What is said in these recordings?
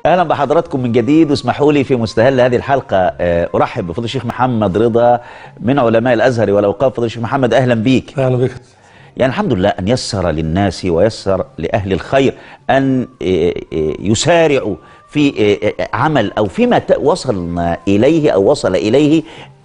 اهلا بحضراتكم من جديد واسمحوا لي في مستهل هذه الحلقه آه، ارحب بفضل الشيخ محمد رضا من علماء الازهر والاوقاف فضل الشيخ محمد اهلا بيك اهلا بك يعني الحمد لله ان يسر للناس ويسر لاهل الخير ان آه، آه، يسارعوا في آه، آه، عمل او فيما ت- وصلنا اليه او وصل اليه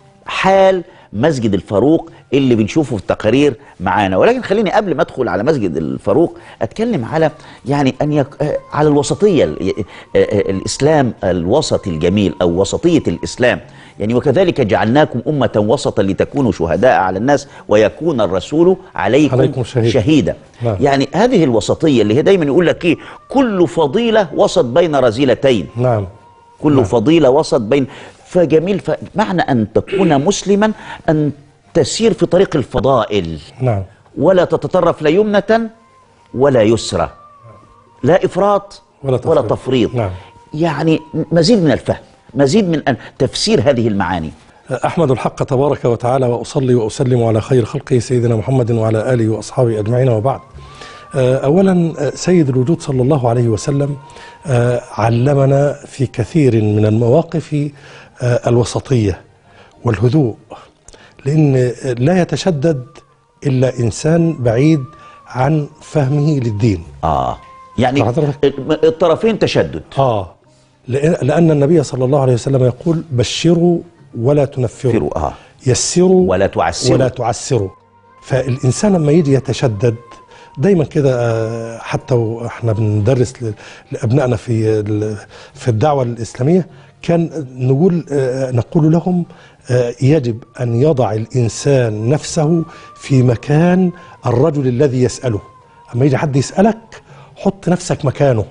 حال مسجد الفاروق اللي بنشوفه في التقارير معانا ولكن خليني قبل ما ادخل على مسجد الفاروق اتكلم على يعني ان يك... آه، على الوسطيه ال- آه، آه، الاسلام الوسطي الجميل او وسطيه الاسلام يعني وكذلك جعلناكم امه وسطا لتكونوا شهداء على الناس ويكون الرسول عليكم, عليكم شهيدا. شهيدا نعم. يعني هذه الوسطيه اللي هي دايما يقول لك ايه كل فضيله وسط بين رذيلتين نعم كل نعم. فضيلة وسط بين فجميل فمعنى أن تكون مسلما أن تسير في طريق الفضائل نعم ولا تتطرف لا يمنة ولا يسرى لا إفراط ولا ولا تفريط. تفريط نعم. يعني مزيد من الفهم مزيد من أن تفسير هذه المعاني أحمد الحق تبارك وتعالى وأصلي وأسلم على خير خلقه سيدنا محمد وعلى آله وأصحابه أجمعين وبعد آه، أولا آه، سيد الوجود صلى الله عليه وسلم آه، علمنا في كثير من المواقف آه، الوسطية والهدوء لأن آه، لا يتشدد إلا إنسان بعيد عن فهمه للدين آه يعني حضرتك. الطرفين تشدد آه لأن لأن النبي صلى الله عليه وسلم يقول بشروا ولا تنفروا فروا آه يسروا ولا تعسروا. ولا تعسروا فالإنسان لما يجي يتشدد دايما كده آه، حتى واحنا بندرس ل- لأبنائنا في ال- في الدعوة الإسلامية كان نقول آه، نقول لهم آه، يجب أن يضع الإنسان نفسه في مكان الرجل الذي يسأله أما يجي حد يسألك حط نفسك مكانه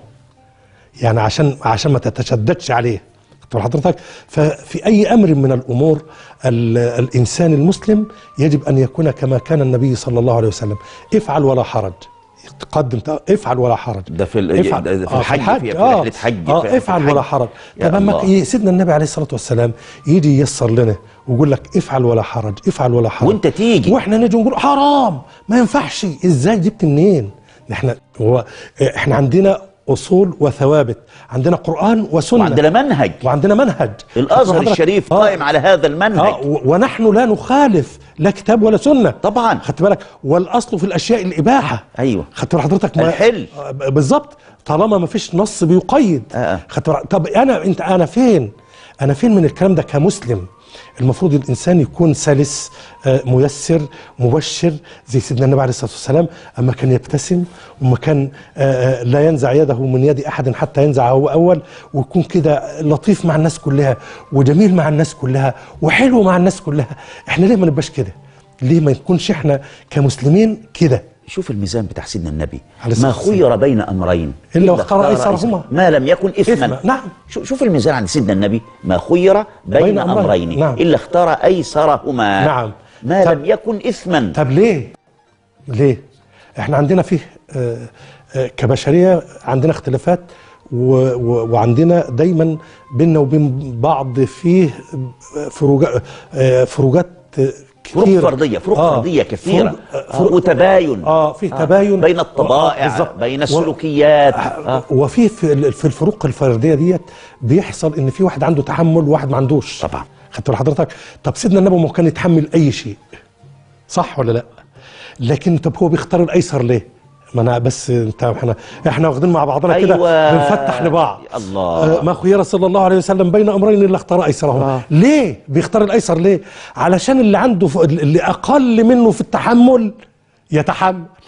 يعني عشان عشان ما تتشددش عليه خدت بال حضرتك ففي اي امر من الامور ال- الانسان المسلم يجب ان يكون كما كان النبي صلى الله عليه وسلم افعل ولا حرج تقدم ت- افعل ولا حرج ده في ال- افعل. ده في آه، الحج، في- في آه. رحلة حج، اه في- في افعل الحج. ولا حرج يا طب اما الله. ك- سيدنا النبي عليه الصلاه والسلام يجي ييسر لنا ويقول لك افعل ولا حرج افعل ولا حرج وانت تيجي. واحنا نيجي نقول حرام ما ينفعش ازاي جبت منين احنا هو احنا عندنا اصول وثوابت عندنا قران وسنه وعندنا منهج وعندنا منهج الازهر حضرتك- الشريف آه. قائم على هذا اه المنهج و- ونحن لا نخالف لا كتاب ولا سنه طبعا خدت بالك والاصل في الاشياء الاباحه أيوة. خدت بال حضرتك ما- الحل. آه، ب- بالظبط طالما ما فيش نص بيقيد آه، آه. خدت بالك طب انا انت انا فين انا فين من الكلام ده كمسلم المفروض الانسان يكون سلس آه، ميسر مبشر زي سيدنا النبي عليه الصلاه والسلام اما كان يبتسم وما كان آه، آه، لا ينزع يده من يد احد حتى ينزع هو اول ويكون كده لطيف مع الناس كلها وجميل مع الناس كلها وحلو مع الناس كلها احنا ليه ما نبقاش كده ليه ما نكونش احنا كمسلمين كده شوف الميزان بتاع سيدنا النبي عليه ما الصلاة خير بين امرين إلا واختار أيسرهما. ما لم يكن اثما إثما، نعم. شو- شوف الميزان عند سيدنا النبي ما خير بين, بين أمرين، امرين نعم. الا اختار ايسرهما نعم. ما طب- لم يكن اثما طب ليه؟ ليه؟ احنا عندنا فيه آه، آه، كبشريه عندنا اختلافات و و وعندنا دايما بيننا وبين بعض فيه فروجات فروجات فروق كتيرة. فرديه فروق آه، فرديه كثيره فروق- آه، آه، وتباين اه في تباين بين آه، الطبائع بالظبط. بين و- السلوكيات آه، آه. وفي في ال- في الفروق الفرديه ديت بيحصل ان في واحد عنده تحمل وواحد ما عندوش طبعا. خدت بال حضرتك طب سيدنا النبي ما كان يتحمل اي شيء صح ولا لا لكن طب هو بيختار الايسر ليه ما انا بس انت احنا احنا واخدين مع بعضنا كده أيوة. بنفتح لبعض الله. آه، ما خير صلى الله عليه وسلم بين امرين الا اختار ايسرهما آه. ليه بيختار الايسر ليه علشان اللي عنده ف... اللي اقل منه في التحمل يتحمل